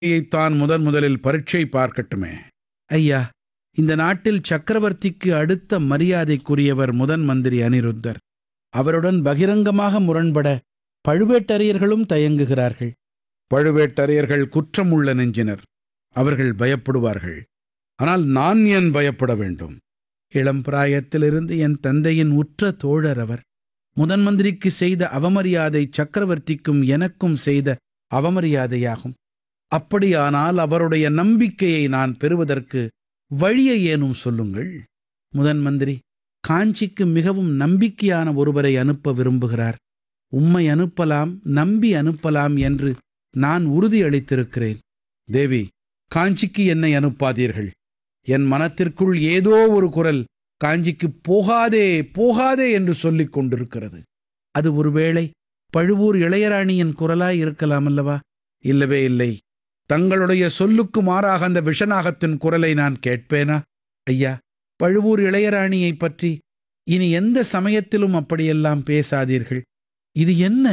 தான் முதன் முதலில் பரீட்சை பார்க்கட்டுமே ஐயா இந்த நாட்டில் சக்கரவர்த்திக்கு அடுத்த மரியாதைக்குரியவர் முதன் மந்திரி அனிருத்தர் அவருடன் பகிரங்கமாக முரண்பட பழுவேட்டரையர்களும் தயங்குகிறார்கள் பழுவேட்டரையர்கள் குற்றமுள்ள நெஞ்சினர் அவர்கள் பயப்படுவார்கள் ஆனால் நான் ஏன் பயப்பட வேண்டும் இளம் பிராயத்திலிருந்து என் தந்தையின் உற்ற தோழர் அவர் முதன் மந்திரிக்கு செய்த அவமரியாதை சக்கரவர்த்திக்கும் எனக்கும் செய்த அவமரியாதையாகும் அப்படியானால் அவருடைய நம்பிக்கையை நான் பெறுவதற்கு வழியை ஏனும் சொல்லுங்கள் முதன் மந்திரி காஞ்சிக்கு மிகவும் நம்பிக்கையான ஒருவரை அனுப்ப விரும்புகிறார் உம்மை அனுப்பலாம் நம்பி அனுப்பலாம் என்று நான் உறுதியளித்திருக்கிறேன் தேவி காஞ்சிக்கு என்னை அனுப்பாதீர்கள் என் மனத்திற்குள் ஏதோ ஒரு குரல் காஞ்சிக்கு போகாதே போகாதே என்று சொல்லிக் கொண்டிருக்கிறது அது ஒருவேளை பழுவூர் இளையராணியின் குரலாய் இருக்கலாம் அல்லவா இல்லவே இல்லை தங்களுடைய சொல்லுக்கு மாறாக அந்த விஷநாகத்தின் குரலை நான் கேட்பேனா ஐயா பழுவூர் இளையராணியைப் பற்றி இனி எந்த சமயத்திலும் அப்படியெல்லாம் பேசாதீர்கள் இது என்ன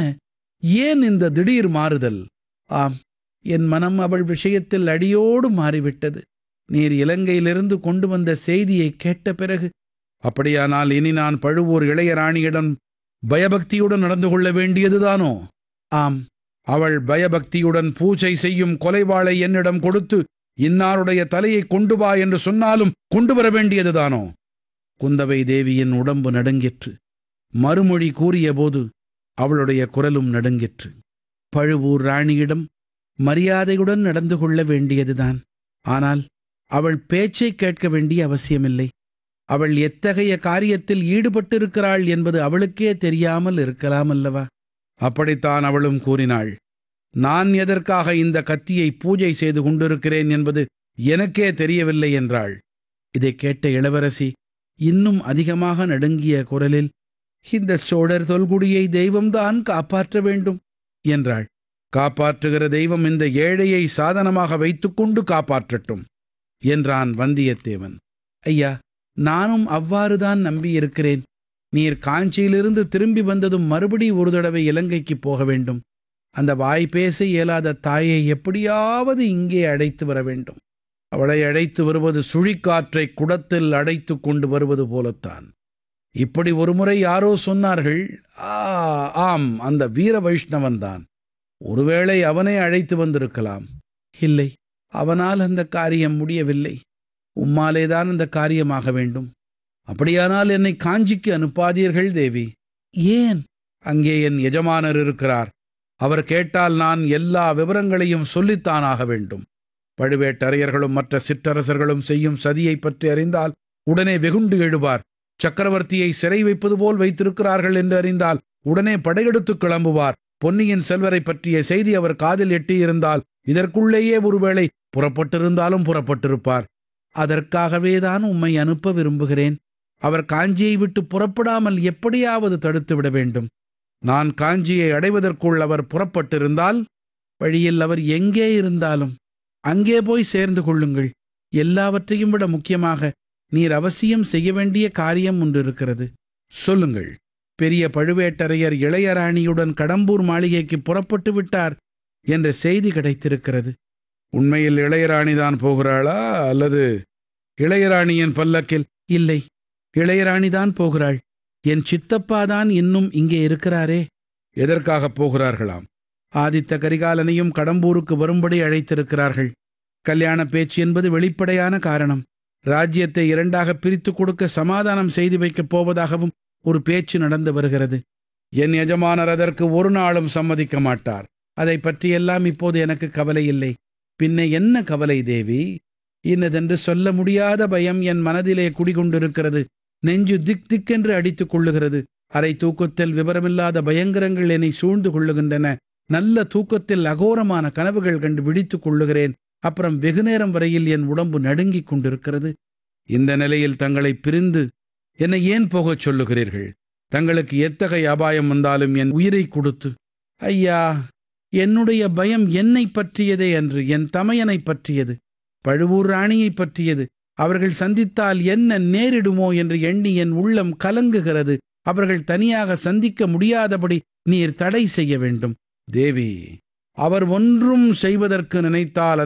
ஏன் இந்த திடீர் மாறுதல் ஆம் என் மனம் அவள் விஷயத்தில் அடியோடு மாறிவிட்டது நீர் இலங்கையிலிருந்து கொண்டு வந்த செய்தியை கேட்ட பிறகு அப்படியானால் இனி நான் பழுவூர் இளையராணியிடம் பயபக்தியுடன் நடந்து கொள்ள வேண்டியதுதானோ ஆம் அவள் பயபக்தியுடன் பூஜை செய்யும் கொலைவாளை என்னிடம் கொடுத்து இன்னாருடைய தலையை கொண்டு வா என்று சொன்னாலும் கொண்டு வர வேண்டியதுதானோ குந்தவை தேவியின் உடம்பு நடுங்கிற்று மறுமொழி கூறியபோது அவளுடைய குரலும் நடுங்கிற்று பழுவூர் ராணியிடம் மரியாதையுடன் நடந்து கொள்ள வேண்டியதுதான் ஆனால் அவள் பேச்சை கேட்க வேண்டிய அவசியமில்லை அவள் எத்தகைய காரியத்தில் ஈடுபட்டிருக்கிறாள் என்பது அவளுக்கே தெரியாமல் இருக்கலாம் அல்லவா அப்படித்தான் அவளும் கூறினாள் நான் எதற்காக இந்த கத்தியை பூஜை செய்து கொண்டிருக்கிறேன் என்பது எனக்கே தெரியவில்லை என்றாள் இதை கேட்ட இளவரசி இன்னும் அதிகமாக நடுங்கிய குரலில் இந்த சோழர் தொல்குடியை தெய்வம்தான் காப்பாற்ற வேண்டும் என்றாள் காப்பாற்றுகிற தெய்வம் இந்த ஏழையை சாதனமாக வைத்துக்கொண்டு காப்பாற்றட்டும் என்றான் வந்தியத்தேவன் ஐயா நானும் அவ்வாறுதான் நம்பியிருக்கிறேன் நீர் காஞ்சியிலிருந்து திரும்பி வந்ததும் மறுபடி ஒரு தடவை இலங்கைக்கு போக வேண்டும் அந்த வாய் பேச இயலாத தாயை எப்படியாவது இங்கே அழைத்து வர வேண்டும் அவளை அழைத்து வருவது சுழிக்காற்றை குடத்தில் அடைத்து கொண்டு வருவது போலத்தான் இப்படி ஒருமுறை யாரோ சொன்னார்கள் ஆ ஆம் அந்த வீர வைஷ்ணவன்தான் ஒருவேளை அவனே அழைத்து வந்திருக்கலாம் இல்லை அவனால் அந்த காரியம் முடியவில்லை உம்மாலேதான் அந்த காரியமாக வேண்டும் அப்படியானால் என்னை காஞ்சிக்கு அனுப்பாதீர்கள் தேவி ஏன் அங்கே என் எஜமானர் இருக்கிறார் அவர் கேட்டால் நான் எல்லா விவரங்களையும் சொல்லித்தான் ஆக வேண்டும் பழுவேட்டரையர்களும் மற்ற சிற்றரசர்களும் செய்யும் சதியை பற்றி அறிந்தால் உடனே வெகுண்டு எழுவார் சக்கரவர்த்தியை சிறை வைப்பது போல் வைத்திருக்கிறார்கள் என்று அறிந்தால் உடனே படையெடுத்து கிளம்புவார் பொன்னியின் செல்வரை பற்றிய செய்தி அவர் காதில் எட்டியிருந்தால் இதற்குள்ளேயே ஒருவேளை புறப்பட்டிருந்தாலும் புறப்பட்டிருப்பார் அதற்காகவே தான் உம்மை அனுப்ப விரும்புகிறேன் அவர் காஞ்சியை விட்டு புறப்படாமல் எப்படியாவது தடுத்து விட வேண்டும் நான் காஞ்சியை அடைவதற்குள் அவர் புறப்பட்டிருந்தால் வழியில் அவர் எங்கே இருந்தாலும் அங்கே போய் சேர்ந்து கொள்ளுங்கள் எல்லாவற்றையும் விட முக்கியமாக நீர் அவசியம் செய்ய வேண்டிய காரியம் ஒன்று இருக்கிறது சொல்லுங்கள் பெரிய பழுவேட்டரையர் இளையராணியுடன் கடம்பூர் மாளிகைக்கு புறப்பட்டு விட்டார் என்ற செய்தி கிடைத்திருக்கிறது உண்மையில் இளையராணிதான் போகிறாளா அல்லது இளையராணியின் பல்லக்கில் இல்லை இளையராணிதான் போகிறாள் என் சித்தப்பாதான் இன்னும் இங்கே இருக்கிறாரே எதற்காக போகிறார்களாம் ஆதித்த கரிகாலனையும் கடம்பூருக்கு வரும்படி அழைத்திருக்கிறார்கள் கல்யாண பேச்சு என்பது வெளிப்படையான காரணம் ராஜ்யத்தை இரண்டாக பிரித்து கொடுக்க சமாதானம் செய்து வைக்கப் போவதாகவும் ஒரு பேச்சு நடந்து வருகிறது என் எஜமானர் அதற்கு ஒரு நாளும் சம்மதிக்க மாட்டார் அதை பற்றியெல்லாம் இப்போது எனக்கு கவலை இல்லை பின்ன என்ன கவலை தேவி இன்னதென்று சொல்ல முடியாத பயம் என் மனதிலே குடிகொண்டிருக்கிறது நெஞ்சு திக் திக்கென்று அடித்துக் கொள்ளுகிறது அரை தூக்கத்தில் விவரமில்லாத பயங்கரங்கள் என்னை சூழ்ந்து கொள்ளுகின்றன நல்ல தூக்கத்தில் அகோரமான கனவுகள் கண்டு விழித்துக் கொள்ளுகிறேன் அப்புறம் வெகுநேரம் வரையில் என் உடம்பு நடுங்கிக் கொண்டிருக்கிறது இந்த நிலையில் தங்களை பிரிந்து என்னை ஏன் போகச் சொல்லுகிறீர்கள் தங்களுக்கு எத்தகைய அபாயம் வந்தாலும் என் உயிரை கொடுத்து ஐயா என்னுடைய பயம் என்னை பற்றியதே அன்று என் தமையனை பற்றியது பழுவூர் ராணியை பற்றியது அவர்கள் சந்தித்தால் என்ன நேரிடுமோ என்று எண்ணி என் உள்ளம் கலங்குகிறது அவர்கள் தனியாக சந்திக்க முடியாதபடி நீர் தடை செய்ய வேண்டும் தேவி அவர் ஒன்றும் செய்வதற்கு நினைத்தால்